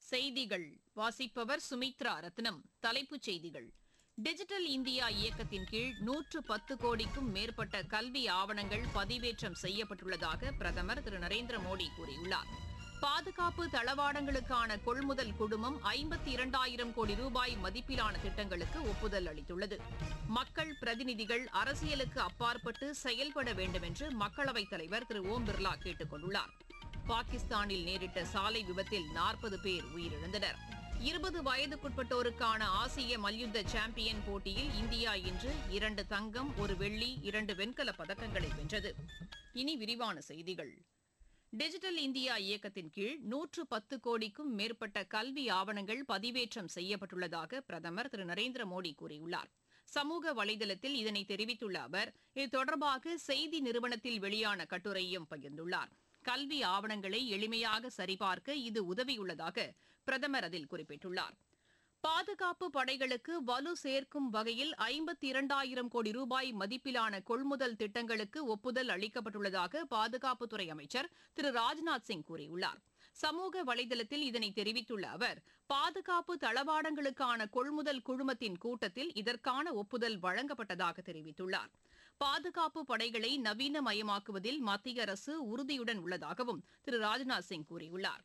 செய்திகள் வாசிப்பவர் சுமித்ரா ரத்னம் தலைப்புச் செய்திகள் டிஜிட்டல் இந்தியா இயக்கத்தின் கீழ் நூற்று பத்து கோடிக்கும் மேற்பட்ட கல்வி ஆவணங்கள் பதிவேற்றம் செய்யப்பட்டுள்ளதாக பிரதமர் திரு நரேந்திர மோடி கூறியுள்ளார் பாதுகாப்பு தளவாடங்களுக்கான கொள்முதல் குழுமம் ஐம்பத்தி இரண்டாயிரம் கோடி ரூபாய் மதிப்பிலான திட்டங்களுக்கு ஒப்புதல் அளித்துள்ளது மக்கள் பிரதிநிதிகள் அரசியலுக்கு அப்பாற்பட்டு செயல்பட வேண்டும் என்று மக்களவைத் தலைவர் திரு ஓம் பிர்லா கேட்டுக் கொண்டுள்ளார் பாகிஸ்தானில் நேரிட்ட சாலை விபத்தில் நாற்பது பேர் உயிரிழந்தனர் இருபது வயதுக்குட்பட்டோருக்கான ஆசிய மல்யுத்த சாம்பியன் போட்டியில் இந்தியா இன்று இரண்டு தங்கம் ஒரு வெள்ளி இரண்டு வெண்கலப் பதக்கங்களை வென்றது இனி விரிவான செய்திகள் டிஜிட்டல் இந்தியா இயக்கத்தின் கீழ் நூற்று பத்து கோடிக்கும் மேற்பட்ட கல்வி ஆவணங்கள் பதிவேற்றம் செய்யப்பட்டுள்ளதாக பிரதமர் திரு நரேந்திர மோடி கூறியுள்ளார் சமூக வலைதளத்தில் இதனை தெரிவித்துள்ள அவர் இது தொடர்பாக செய்தி நிறுவனத்தில் வெளியான கட்டுரையும் பகிர்ந்துள்ளார் கல்வி ஆவணங்களை எளிமையாக சரிபார்க்க இது உதவியுள்ளதாக பிரதமர் அதில் குறிப்பிட்டுள்ளார் பாதுகாப்பு படைகளுக்கு வலு சேர்க்கும் வகையில் ஐம்பத்தி இரண்டாயிரம் கோடி ரூபாய் மதிப்பிலான கொள்முதல் திட்டங்களுக்கு ஒப்புதல் அளிக்கப்பட்டுள்ளதாக பாதுகாப்புத்துறை அமைச்சர் திரு ராஜ்நாத் சிங் கூறியுள்ளார் சமூக வலைதளத்தில் இதனை தெரிவித்துள்ள அவர் பாதுகாப்பு தளவாடங்களுக்கான கொள்முதல் குழுமத்தின் கூட்டத்தில் இதற்கான ஒப்புதல் வழங்கப்பட்டதாக தெரிவித்துள்ளார் பாதுகாப்பு படைகளை நவீனமயமாக்குவதில் மத்திய அரசு உறுதியுடன் உள்ளதாகவும் திரு ராஜ்நாத் சிங் கூறியுள்ளார்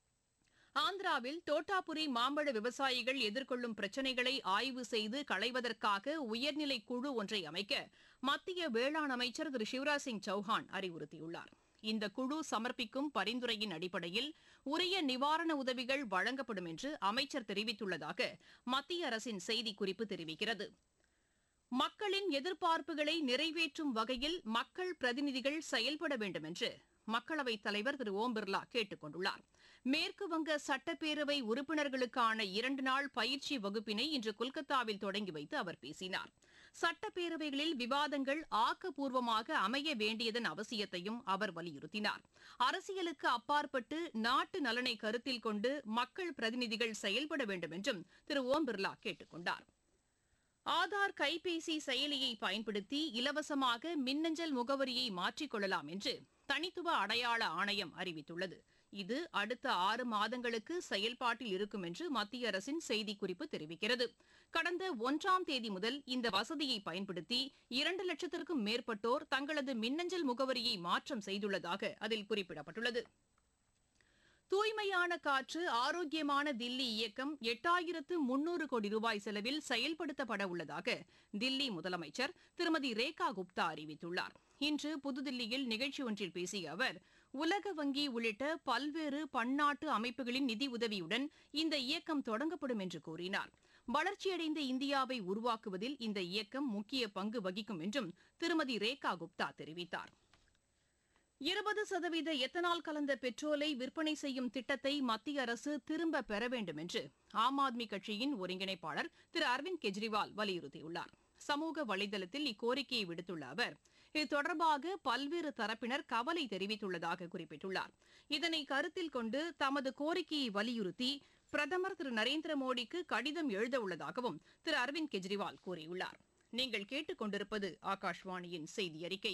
ஆந்திராவில் தோட்டாபுரி மாம்பழ விவசாயிகள் எதிர்கொள்ளும் பிரச்சினைகளை ஆய்வு செய்து களைவதற்காக உயர்நிலை குழு ஒன்றை அமைக்க மத்திய வேளாண் அமைச்சர் திரு சிவராஜ் சிங் சௌஹான் அறிவுறுத்தியுள்ளார் இந்த குழு சமர்ப்பிக்கும் பரிந்துரையின் அடிப்படையில் உரிய நிவாரண உதவிகள் வழங்கப்படும் என்று அமைச்சர் தெரிவித்துள்ளதாக மத்திய அரசின் செய்திக்குறிப்பு தெரிவிக்கிறது மக்களின் எதிர்பார்ப்புகளை நிறைவேற்றும் வகையில் மக்கள் பிரதிநிதிகள் செயல்பட வேண்டும் என்று மக்களவைத் தலைவர் திரு ஓம் பிர்லா கேட்டுக் கொண்டுள்ளார் மேற்குவங்க சட்டப்பேரவை உறுப்பினர்களுக்கான இரண்டு நாள் பயிற்சி வகுப்பினை இன்று கொல்கத்தாவில் தொடங்கி வைத்து அவர் பேசினார் சட்டப்பேரவைகளில் விவாதங்கள் ஆக்கப்பூர்வமாக அமைய வேண்டியதன் அவசியத்தையும் அவர் வலியுறுத்தினார் அரசியலுக்கு அப்பாற்பட்டு நாட்டு நலனை கருத்தில் கொண்டு மக்கள் பிரதிநிதிகள் செயல்பட வேண்டும் என்றும் திரு ஓம் பிர்லா கேட்டுக் கொண்டார் ஆதார் கைபேசி செயலியை பயன்படுத்தி இலவசமாக மின்னஞ்சல் முகவரியை மாற்றிக்கொள்ளலாம் என்று தனித்துவ அடையாள ஆணையம் அறிவித்துள்ளது இது அடுத்த ஆறு மாதங்களுக்கு செயல்பாட்டில் இருக்கும் என்று மத்திய அரசின் செய்திக்குறிப்பு தெரிவிக்கிறது கடந்த ஒன்றாம் தேதி முதல் இந்த வசதியை பயன்படுத்தி இரண்டு லட்சத்திற்கும் மேற்பட்டோர் தங்களது மின்னஞ்சல் முகவரியை மாற்றம் செய்துள்ளதாக அதில் குறிப்பிடப்பட்டுள்ளது தூய்மையான காற்று ஆரோக்கியமான தில்லி இயக்கம் எட்டாயிரத்து முன்னூறு கோடி ரூபாய் செலவில் செயல்படுத்தப்பட உள்ளதாக தில்லி முதலமைச்சர் திருமதி ரேகா குப்தா அறிவித்துள்ளார் இன்று புதுதில்லியில் நிகழ்ச்சி ஒன்றில் பேசிய அவர் உலக வங்கி உள்ளிட்ட பல்வேறு பன்னாட்டு அமைப்புகளின் நிதி உதவியுடன் இந்த இயக்கம் தொடங்கப்படும் என்று கூறினார் வளர்ச்சியடைந்த இந்தியாவை உருவாக்குவதில் இந்த இயக்கம் முக்கிய பங்கு வகிக்கும் என்றும் திருமதி ரேகா குப்தா தெரிவித்தார் இருபது சதவீத எத்தனால் கலந்த பெட்ரோலை விற்பனை செய்யும் திட்டத்தை மத்திய அரசு திரும்ப பெற வேண்டும் என்று ஆம் ஆத்மி கட்சியின் ஒருங்கிணைப்பாளர் திரு அரவிந்த் கெஜ்ரிவால் வலியுறுத்தியுள்ளார் சமூக வலைதளத்தில் இக்கோரிக்கையை விடுத்துள்ள அவர் இது தொடர்பாக பல்வேறு தரப்பினர் கவலை தெரிவித்துள்ளதாக குறிப்பிட்டுள்ளார் இதனை கருத்தில் கொண்டு தமது கோரிக்கையை வலியுறுத்தி பிரதமர் திரு நரேந்திர மோடிக்கு கடிதம் எழுத உள்ளதாகவும் திரு அரவிந்த் கெஜ்ரிவால் கூறியுள்ளார் நீங்கள் கேட்டுக் கொண்டிருப்பது ஆகாஷ்வாணியின் செய்தி அறிக்கை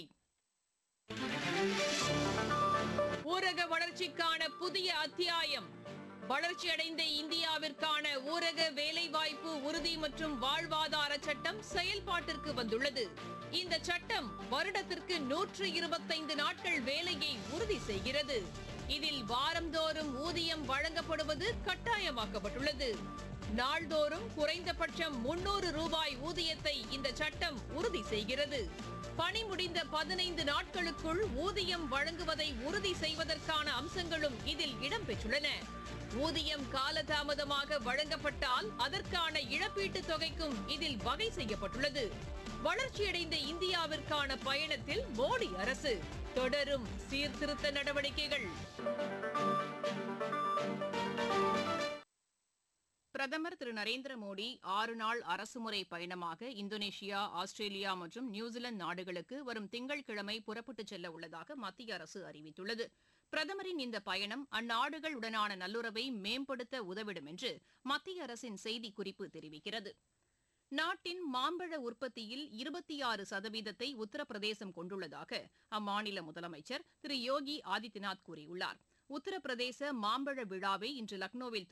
ஊரக வளர்ச்சிக்கான புதிய அத்தியாயம் வளர்ச்சியடைந்த இந்தியாவிற்கான ஊரக வேலைவாய்ப்பு உறுதி மற்றும் வாழ்வாதார சட்டம் செயல்பாட்டிற்கு வந்துள்ளது இந்த சட்டம் வருடத்திற்கு நூற்று இருபத்தைந்து நாட்கள் வேலையை உறுதி செய்கிறது இதில் வாரந்தோறும் ஊதியம் வழங்கப்படுவது கட்டாயமாக்கப்பட்டுள்ளது நாள்தோறும் குறைந்தபட்சம் முன்னூறு ரூபாய் ஊதியத்தை இந்த சட்டம் உறுதி செய்கிறது பணி முடிந்த பதினைந்து நாட்களுக்குள் ஊதியம் வழங்குவதை உறுதி செய்வதற்கான அம்சங்களும் இதில் இடம்பெற்றுள்ளன ஊதியம் காலதாமதமாக வழங்கப்பட்டால் அதற்கான இழப்பீட்டுத் தொகைக்கும் இதில் வகை செய்யப்பட்டுள்ளது வளர்ச்சியடைந்த இந்தியாவிற்கான பயணத்தில் மோடி அரசு தொடரும் சீர்திருத்த நடவடிக்கைகள் பிரதமர் திரு நரேந்திர மோடி ஆறு நாள் அரசுமுறை பயணமாக இந்தோனேஷியா ஆஸ்திரேலியா மற்றும் நியூசிலாந்து நாடுகளுக்கு வரும் திங்கட்கிழமை புறப்பட்டுச் செல்ல உள்ளதாக மத்திய அரசு அறிவித்துள்ளது பிரதமரின் இந்த பயணம் அந்நாடுகளுடனான நல்லுறவை மேம்படுத்த உதவிடும் என்று மத்திய அரசின் செய்திக்குறிப்பு தெரிவிக்கிறது நாட்டின் மாம்பழ உற்பத்தியில் இருபத்தி ஆறு சதவீதத்தை உத்தரப்பிரதேசம் கொண்டுள்ளதாக அம்மாநில முதலமைச்சர் திரு யோகி ஆதித்யநாத் கூறியுள்ளார் உத்தரப்பிரதேச மாம்பழ விழாவை இன்று லக்னோவில்